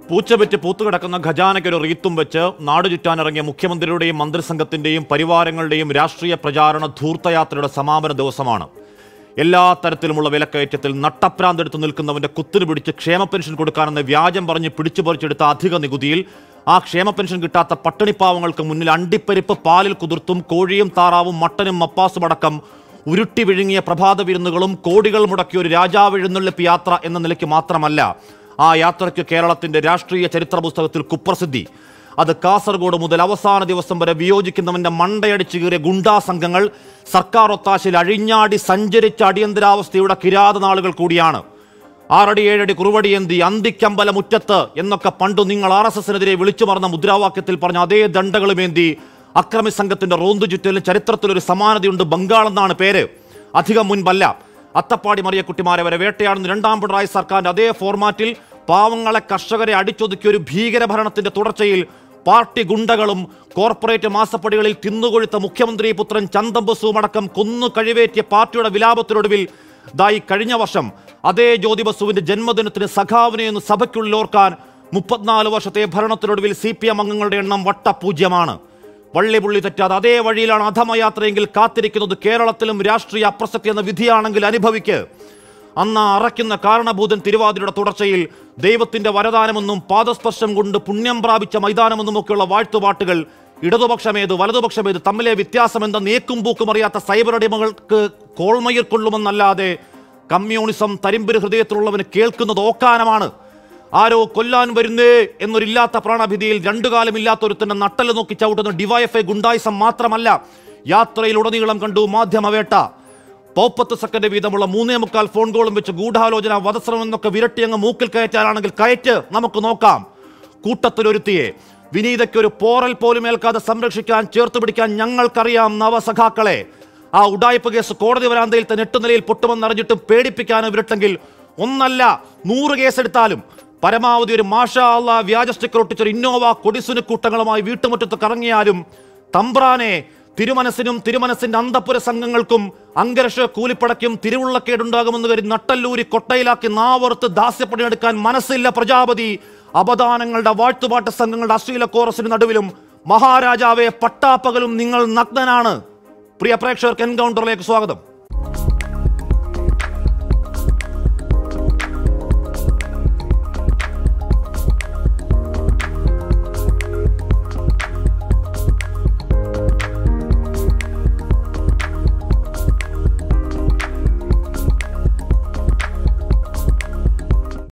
പൂച്ചപെറ്റ് പൂത്തുകിടക്കുന്ന ഖജാനയ്ക്കൊരു റീത്തും വെച്ച് നാട് ചുറ്റാനിറങ്ങിയ മുഖ്യമന്ത്രിയുടെയും മന്ത്രിസംഘത്തിന്റെയും പരിവാരങ്ങളുടെയും രാഷ്ട്രീയ പ്രചാരണ ധൂർത്തയാത്രയുടെ സമാപന ദിവസമാണ് എല്ലാ തരത്തിലുമുള്ള വിലക്കയറ്റത്തിൽ നട്ടപ്രാന്തെടുത്ത് നിൽക്കുന്നവന്റെ കുത്തിനു പിടിച്ച് ക്ഷേമ പെൻഷൻ കൊടുക്കാനെന്ന് വ്യാജം പറഞ്ഞ് പിടിച്ചു പറിച്ചെടുത്ത അധിക നികുതിയിൽ ആ ക്ഷേമ പെൻഷൻ കിട്ടാത്ത പട്ടിണിപ്പാവങ്ങൾക്ക് മുന്നിൽ അണ്ടിപ്പരിപ്പ് പാലിൽ കുതിർത്തും കോഴിയും താറാവും മട്ടനും മപ്പാസും അടക്കം ഉരുട്ടി വിഴുങ്ങിയ പ്രഭാത വിരുന്നുകളും കോടികൾ മുടക്കിയ ഒരു രാജാവ് എഴുന്നള്ളിപ്പ് യാത്ര എന്ന നിലയ്ക്ക് മാത്രമല്ല ആ യാത്രയ്ക്ക് കേരളത്തിന്റെ രാഷ്ട്രീയ ചരിത്ര പുസ്തകത്തിൽ കുപ്രസിദ്ധി അത് കാസർഗോഡ് മുതൽ അവസാന ദിവസം വരെ വിയോജിക്കുന്നവന്റെ മണ്ടയടിച്ചു കീറിയ ഗുണ്ടാ സംഘങ്ങൾ സർക്കാർ ഒത്താശയിൽ അഴിഞ്ഞാടി സഞ്ചരിച്ച അടിയന്തരാവസ്ഥയുടെ കിരാത നാളുകൾ കൂടിയാണ് ആറടി ഏഴടി കുറുവടിയന്തി അന്തിക്കമ്പല മുറ്റത്ത് എന്നൊക്കെ പണ്ടു നിങ്ങൾ ആർ എസ് എസിനെതിരെ വിളിച്ചു മറന്ന മുദ്രാവാക്യത്തിൽ പറഞ്ഞ അതേ ദണ്ഡകളുമേന്തി അക്രമി സംഘത്തിന്റെ റോന്തു ചുറ്റലിന് ചരിത്രത്തിലൊരു സമാനതയുണ്ട് ബംഗാൾ എന്നാണ് പേര് അധികം മുൻപല്ല അത്തപ്പാടി മറിയക്കുട്ടിമാരെ വരെ വേട്ടയാടുന്ന രണ്ടാം പിണറായി സർക്കാരിന്റെ അതേ ഫോർമാറ്റിൽ പാവങ്ങളെ കർഷകരെ അടിച്ചൊതുക്കിയ ഒരു ഭീകരഭരണത്തിന്റെ തുടർച്ചയിൽ പാർട്ടി ഗുണ്ടകളും കോർപ്പറേറ്റ് മാസപ്പടികളിൽ തിന്നുകൊഴുത്ത മുഖ്യമന്ത്രി പുത്രൻ ചന്തംബസുവും അടക്കം കൊന്നു കഴിവേറ്റിയ പാർട്ടിയുടെ വിലാപത്തിനൊടുവിൽ ദായി കഴിഞ്ഞ വർഷം അതേ ജ്യോതി ബസുവിന്റെ ജന്മദിനത്തിന് സഖാവിനെ ഒന്ന് സഭയ്ക്കുള്ളിൽ ഓർക്കാൻ മുപ്പത്തിനാല് വർഷത്തെ ഭരണത്തിനൊടുവിൽ സി പി എം അംഗങ്ങളുടെ എണ്ണം വട്ടപൂജ്യമാണ് വള്ളി പുള്ളി തെറ്റാതെ അതേ വഴിയിലാണ് അധമയാത്രയെങ്കിൽ കാത്തിരിക്കുന്നത് കേരളത്തിലും രാഷ്ട്രീയ അപ്രസക്തി എന്ന വിധിയാണെങ്കിൽ അനുഭവിക്ക് അന്ന് ആ അറയ്ക്കുന്ന കാരണഭൂതൻ തിരുവാതിരയുടെ തുടർച്ചയിൽ ദൈവത്തിന്റെ വരദാനമെന്നും പാദസ്പർശം കൊണ്ട് പുണ്യം പ്രാപിച്ച മൈതാനമെന്നും ഒക്കെയുള്ള വാഴ്ത്തുപാട്ടുകൾ ഇടതുപക്ഷമേത് വലതുപക്ഷമേത് തമ്മിലെ വ്യത്യാസമെന്ത നേക്കും പൂക്കും അറിയാത്ത സൈബർ അടിമകൾക്ക് കോൾമയിൽ കൊള്ളുമെന്നല്ലാതെ കമ്മ്യൂണിസം തരിമ്പര് ഹൃദയത്തിലുള്ളവന് കേൾക്കുന്നത് ഓക്കാനമാണ് ആരോ കൊല്ലാൻ വരുന്നേ എന്നൊരില്ലാത്ത പ്രാണഭിതിയിൽ രണ്ടു കാലമില്ലാത്ത ഒരുത്തന്റെ നട്ടല് നോക്കി ചവിട്ടുന്ന ഡിവൈഎഫ്ഐ ഗുണ്ടായിസം മാത്രമല്ല യാത്രയിൽ ഉടനീളം കണ്ടു മാധ്യമവേട്ട പൗപ്പത്ത് സെക്കൻഡ് വീതമുള്ള മൂന്നേ മുക്കാൽ ഫോൺ കോളും വെച്ച് ഗൂഢാലോചന വധശ്രമം എന്നൊക്കെ വിരട്ടി അങ്ങ് മൂക്കിൽ കയറ്റാനാണെങ്കിൽ കയറ്റ് നമുക്ക് നോക്കാം കൂട്ടത്തിലൊരുത്തിയെ വിനീതയ്ക്ക് ഒരു പോറൽ പോലും ഏൽക്കാതെ സംരക്ഷിക്കാൻ ചേർത്ത് പിടിക്കാൻ ഞങ്ങൾക്കറിയാം നവസഖാക്കളെ ആ ഉഡായിപ്പ് കേസ് കോടതി വരാന്തയിൽ തന്നെ എട്ട് നിലയിൽ പൊട്ടുമെന്നറിഞ്ഞിട്ടും പേടിപ്പിക്കാനും വിരട്ടെങ്കിൽ ഒന്നല്ല നൂറ് കേസെടുത്താലും പരമാവധി ഒരു മാഷാ അള്ള വ്യാജ സ്റ്റിക്കർ ഒട്ടിച്ചൊരു ഇന്നോവ കൊടിസുന കൂട്ടങ്ങളുമായി വീട്ടുമുറ്റത്ത് കറങ്ങിയാലും തമ്പ്രാനെ തിരുമനസിനും തിരുമനസിന്റെ അന്തപുര സംഘങ്ങൾക്കും അങ്കരഷ കൂലിപ്പടയ്ക്കും തിരുവുള്ളക്കേടുണ്ടാകുമെന്ന് കരുതി നട്ടല്ലൂരി കൊട്ടയിലാക്കി നാവറുത്ത് ദാസ്യപ്പണിയെടുക്കാൻ മനസ്സില്ല പ്രജാപതി അപദാനങ്ങളുടെ വാഴ്ത്തുപാട്ട് സംഘങ്ങളുടെ അശ്ലീല കോറസിന് നടുവിലും മഹാരാജാവെ പട്ടാപ്പകലും നിങ്ങൾ നഗ്നനാണ് പ്രിയ പ്രേക്ഷകർക്ക് എൻകൗണ്ടറിലേക്ക് സ്വാഗതം